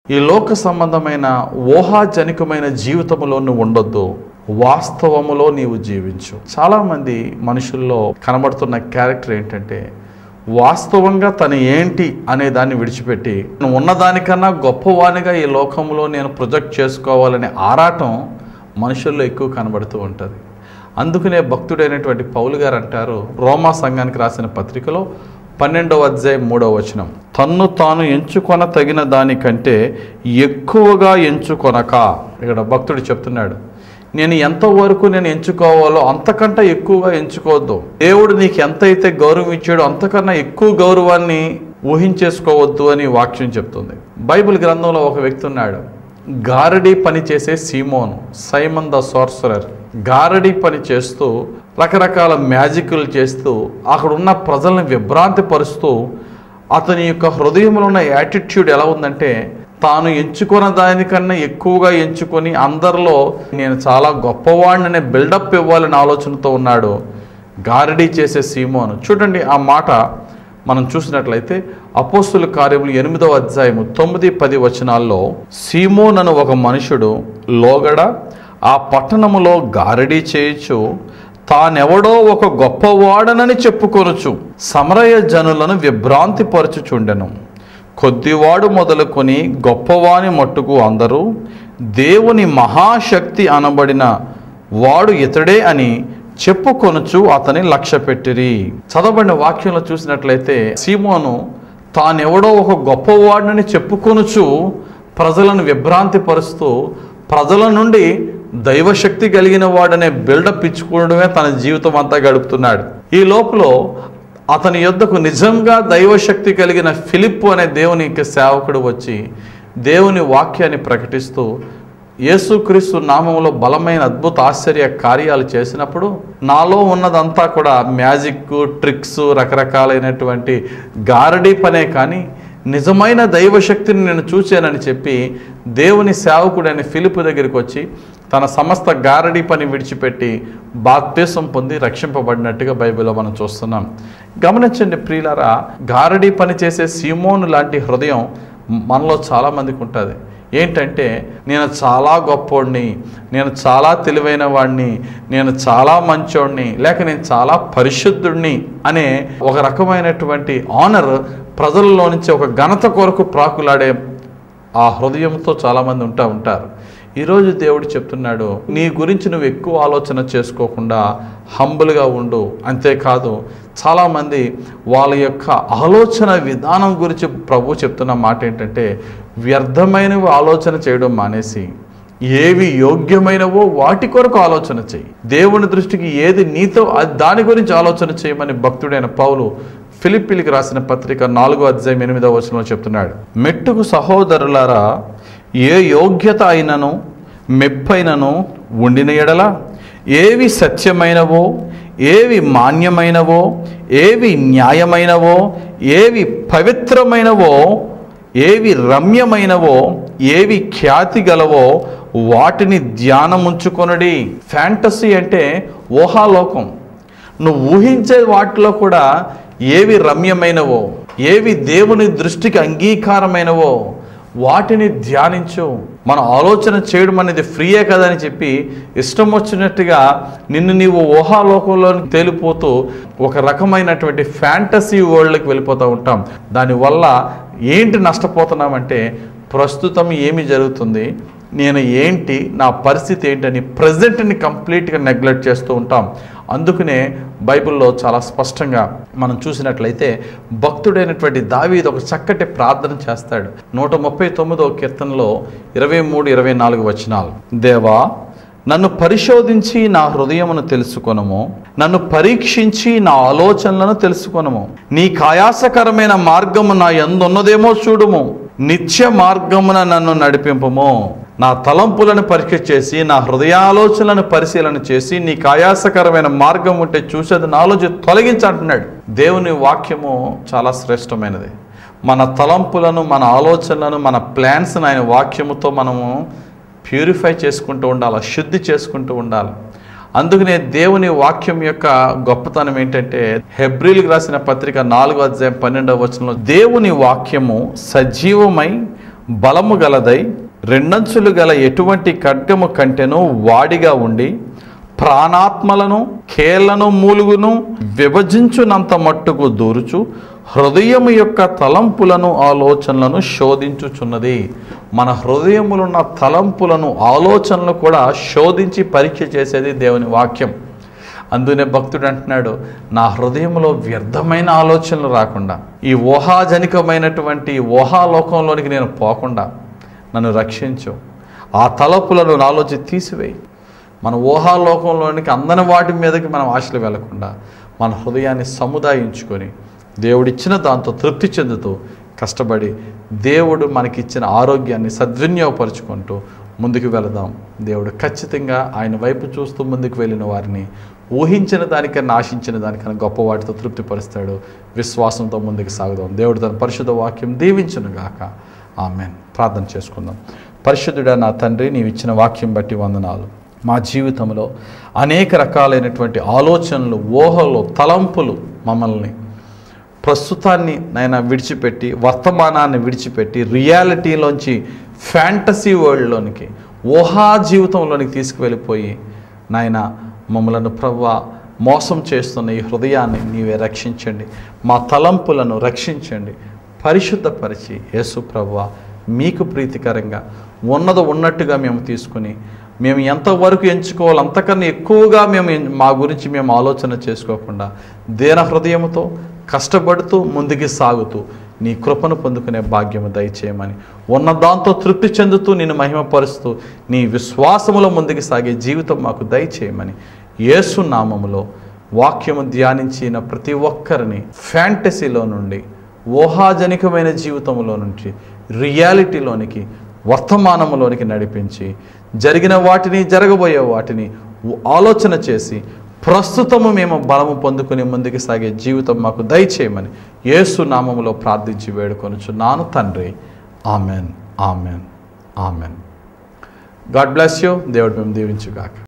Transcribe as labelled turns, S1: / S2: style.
S1: ఈ లోక సంబంధమైన ఊహాజనికమైన జీవితంలో నువ్వు ఉండొద్దు వాస్తవములో నీవు జీవించు చాలామంది మనుషుల్లో కనబడుతున్న క్యారెక్టర్ ఏంటంటే వాస్తవంగా తను ఏంటి అనే దాన్ని విడిచిపెట్టి "నేను ఉన్నదానికన్నా గొప్పవానిగా ఈ లోకంలో నేను ప్రొజెక్ట్ చేసుకోవాలనే ఆరాటం మనుషుల్లో ఎక్కువ కనబడుతూ ఉంటుంది అందుకనే భక్తుడైనటువంటి పౌలు గారు అంటారు రోమా సంఘానికి రాసిన పత్రికలో పన్నెండవ అధ్యాయం మూడవ వచనం తన్ను తాను ఎంచుకొన తగిన దానికంటే ఎక్కువగా ఎంచుకొనక ఇక్కడ భక్తుడు చెప్తున్నాడు నేను ఎంతవరకు నేను ఎంచుకోవాలో అంతకంటే ఎక్కువగా ఎంచుకోవద్దు దేవుడు నీకు ఎంత అయితే గౌరవం ఇచ్చాడో అంతకన్నా ఎక్కువ గౌరవాన్ని ఊహించేసుకోవద్దు అని వాక్యం చెప్తుంది బైబిల్ గ్రంథంలో ఒక వ్యక్తి ఉన్నాడు గారడీ పని చేసే సీమోను సైమన్ ద సోర్సరర్ గారడీ పని చేస్తూ రకరకాల మ్యాజిక్లు చేస్తూ అక్కడ ఉన్న ప్రజల్ని విభ్రాంతి పరుస్తూ అతని యొక్క హృదయంలో ఉన్న యాటిట్యూడ్ ఎలా ఉందంటే తాను ఎంచుకున్న దానికన్నా ఎక్కువగా ఎంచుకొని అందరిలో నేను చాలా గొప్పవాడిని బిల్డప్ ఇవ్వాలనే ఆలోచనతో ఉన్నాడు గారడీ చేసే సీమోను చూడండి ఆ మాట మనం చూసినట్లయితే అపోస్తుల కార్యములు ఎనిమిదవ అధ్యాయము తొమ్మిది పది వచనాల్లో సీమోనను ఒక మనుషుడు లోగడ ఆ పట్టణములో గారడీ చేయొచ్చు తానెవడో ఒక గొప్పవాడనని చెప్పుకొనుచు సమరయ జనులను విభ్రాంతి పరచుచుండెను కొద్దివాడు మొదలుకొని గొప్పవాని మట్టుకు అందరూ దేవుని మహాశక్తి అనబడిన వాడు ఇతడే అని చెప్పుకొనుచు అతని లక్ష్య పెట్టిరి చదవబడిన వాక్యంలో చూసినట్లయితే సీమోను తానెవడో ఒక గొప్పవాడినని చెప్పుకొనుచు ప్రజలను విభ్రాంతి పరుస్తూ ప్రజల నుండి దైవశక్తి కలిగిన వాడనే బిల్డప్ ఇచ్చుకోవడమే తన జీవితం అంతా గడుపుతున్నాడు ఈ లోపల అతని యొద్దకు నిజంగా దైవశక్తి కలిగిన ఫిలిప్పు అనే దేవుని యొక్క సేవకుడు వచ్చి దేవుని వాక్యాన్ని ప్రకటిస్తూ యేసుక్రీస్తు నామంలో బలమైన అద్భుత ఆశ్చర్య కార్యాలు చేసినప్పుడు నాలో ఉన్నదంతా కూడా మ్యాజిక్ ట్రిక్స్ రకరకాలైనటువంటి గారడీ పనే కానీ నిజమైన దైవశక్తిని నేను చూశానని చెప్పి దేవుని సేవకుడైన ఫిలిపు దగ్గరికి వచ్చి తన సమస్త గారడీ పని విడిచిపెట్టి బాప్తీసం పొంది రక్షింపబడినట్టుగా బైబిల్లో మనం చూస్తున్నాం గమనించండి ప్రియులారా గారడీ పని చేసే సీమోను లాంటి హృదయం మనలో చాలామందికి ఉంటుంది ఏంటంటే నేను చాలా గొప్పోడిని నేను చాలా తెలివైన వాడిని నేను చాలా మంచోడిని లేక నేను చాలా పరిశుద్ధుడిని అనే ఒక రకమైనటువంటి ఆనర్ ప్రజల్లో నుంచి ఒక ఘనత కొరకు ప్రాకులాడే ఆ హృదయంతో చాలామంది ఉంటా ఉంటారు ఈరోజు దేవుడు చెప్తున్నాడు నీ గురించి నువ్వు ఎక్కువ ఆలోచన చేసుకోకుండా హంబుల్గా ఉండు అంతేకాదు చాలామంది వాళ్ళ యొక్క ఆలోచన విధానం గురించి ప్రభు చెప్తున్న మాట ఏంటంటే వ్యర్థమైనవి ఆలోచన చేయడం మానేసి ఏవి యోగ్యమైనవో వాటి కొరకు ఆలోచన చేయి దేవుని దృష్టికి ఏది నీతో అది దాని గురించి ఆలోచన చేయమని భక్తుడైన పౌలు ఫిలిప్పిలికి రాసిన పత్రిక నాలుగో అధ్యాయం ఎనిమిదవ వచనంలో చెప్తున్నాడు మెట్టుకు సహోదరులారా ఏ యోగ్యత అయినను మెప్పైనను ఉండిన ఎడల ఏవి సత్యమైనవో ఏవి మాన్యమైనవో ఏవి న్యాయమైనవో ఏవి పవిత్రమైనవో ఏవి రమ్యమైనవో ఏవి ఖ్యాతి గలవో వాటిని ధ్యానముంచుకొనడి ఫ్యాంటసీ అంటే ఊహాలోకం నువ్వు ఊహించే వాటిలో కూడా ఏవి రమ్యమైనవో ఏవి దేవుని దృష్టికి అంగీకారమైనవో వాటిని ధ్యానించు మనం ఆలోచన చేయడం అనేది ఫ్రీయే కదా అని చెప్పి ఇష్టం వచ్చినట్టుగా నిన్ను నీవు ఊహాలోకంలో తేలిపోతూ ఒక రకమైనటువంటి ఫ్యాంటసీ వరల్డ్కి వెళ్ళిపోతూ ఉంటాం దానివల్ల ఏంటి నష్టపోతున్నామంటే ప్రస్తుతం ఏమి జరుగుతుంది నేను ఏంటి నా పరిస్థితి ఏంటని ప్రజెంట్ని కంప్లీట్గా నెగ్లెక్ట్ చేస్తూ ఉంటాం అందుకనే బైబిల్లో చాలా స్పష్టంగా మనం చూసినట్లయితే భక్తుడైనటువంటి దావీదు ఒక చక్కటి ప్రార్థన చేస్తాడు నూట ముప్పై తొమ్మిదో కీర్తనలో ఇరవై మూడు ఇరవై నాలుగు వచనాలు దేవా నన్ను పరిశోధించి నా హృదయమును తెలుసుకొనము నన్ను పరీక్షించి నా ఆలోచనలను తెలుసుకొనము నీ కాయాసకరమైన మార్గము నా ఎందున్నదేమో చూడుము నిత్య మార్గమున నన్ను నడిపింపము నా తలంపులను పరీక్ష చేసి నా హృదయాలోచనలను పరిశీలన చేసి నీ కాయాసకరమైన మార్గం ఉంటే చూసేది నాలోచి తొలగించంటున్నాడు దేవుని వాక్యము చాలా శ్రేష్టమైనది మన తలంపులను మన ఆలోచనలను మన ప్లాన్స్ని ఆయన వాక్యముతో మనము ప్యూరిఫై చేసుకుంటూ ఉండాలి శుద్ధి చేసుకుంటూ ఉండాలి అందుకనే దేవుని వాక్యం యొక్క గొప్పతనం ఏంటంటే హెబ్రిల్కి రాసిన పత్రిక నాలుగో అధ్యాయం పన్నెండవ వచనంలో దేవుని వాక్యము సజీవమై బలము గలదై రెండంచులు గల ఎటువంటి ఖడ్గము కంటెను వాడిగా ఉండి ప్రాణాత్మలను కేళ్లను మూలుగును విభజించునంత మట్టుకు దూరుచు హృదయము యొక్క తలంపులను ఆలోచనలను శోధించుచున్నది మన హృదయములున్న తలంపులను ఆలోచనలు కూడా శోధించి పరీక్ష చేసేది దేవుని వాక్యం అందునే భక్తుడు అంటున్నాడు నా హృదయంలో వ్యర్థమైన ఆలోచనలు రాకుండా ఈ ఊహాజనికమైనటువంటి ఊహాలోకంలోనికి నేను పోకుండా నన్ను రక్షించు ఆ తలపులను నాలోచి తీసివేయి మన ఊహాలోకంలోనికి అందని వాటి మీదకి మనం ఆశలు వెళ్లకుండా మన హృదయాన్ని సముదాయించుకొని దేవుడిచ్చిన దాంతో తృప్తి చెందుతూ కష్టపడి దేవుడు మనకిచ్చిన ఆరోగ్యాన్ని సద్వినియోగపరుచుకుంటూ ముందుకు వెళదాం దేవుడు ఖచ్చితంగా ఆయన వైపు చూస్తూ ముందుకు వెళ్ళిన వారిని ఊహించిన దానికన్నా ఆశించిన దానికన్నా గొప్ప వాటితో తృప్తిపరుస్తాడు విశ్వాసంతో ముందుకు సాగుదాం దేవుడు తన పరిశుద్ధ వాక్యం దీవించును గాక ఆమెన్ ప్రార్థన చేసుకుందాం పరిశుద్ధుడా నా తండ్రి నీవు ఇచ్చిన వాక్యం బట్టి వందనాలు మా జీవితంలో అనేక రకాలైనటువంటి ఆలోచనలు ఊహలు తలంపులు మమ్మల్ని ప్రస్తుతాన్ని నాయన విడిచిపెట్టి వర్తమానాన్ని విడిచిపెట్టి రియాలిటీలోంచి ఫ్యాంటసీ వరల్డ్లోనికి ఊహా జీవితంలోనికి తీసుకువెళ్ళిపోయి నాయన మమ్మలను ప్రవ్వ మోసం చేస్తున్న ఈ హృదయాన్ని నీవే రక్షించండి మా తలంపులను రక్షించండి పరిశుద్ధపరిచి యేసు ప్రవ్వ మీకు ప్రీతికరంగా ఉన్నది ఉన్నట్టుగా మేము తీసుకుని మేము ఎంతవరకు ఎంచుకోవాలి అంతకన్నా ఎక్కువగా మేము ఎన్- మా గురించి మేము ఆలోచన చేసుకోకుండా దేన హృదయంతో కష్టపడుతూ ముందుకు సాగుతూ నీ కృపను పొందుకునే భాగ్యము దయచేయమని ఉన్న దాంతో తృప్తి చెందుతూ నిన్ను మహిమపరుస్తూ నీ విశ్వాసములో ముందుకు సాగే జీవితం మాకు దయచేయమని యేసు నామములో వాక్యము ధ్యానించిన ప్రతి ఒక్కరిని ఫ్యాంటసీలో నుండి ఊహాజనికమైన జీవితంలో నుంచి రియాలిటీలోనికి వర్తమానములోనికి నడిపించి జరిగిన వాటిని జరగబోయే వాటిని ఆలోచన చేసి ప్రస్తుతము మేము బలము పొందుకుని ముందుకు సాగే జీవితం మాకు దయచేయమని యేసు నామములో ప్రార్థించి వేడుకొనుచున్నాను తండ్రి amen amen amen God bless you దేవుడు మేము దీవించుగాక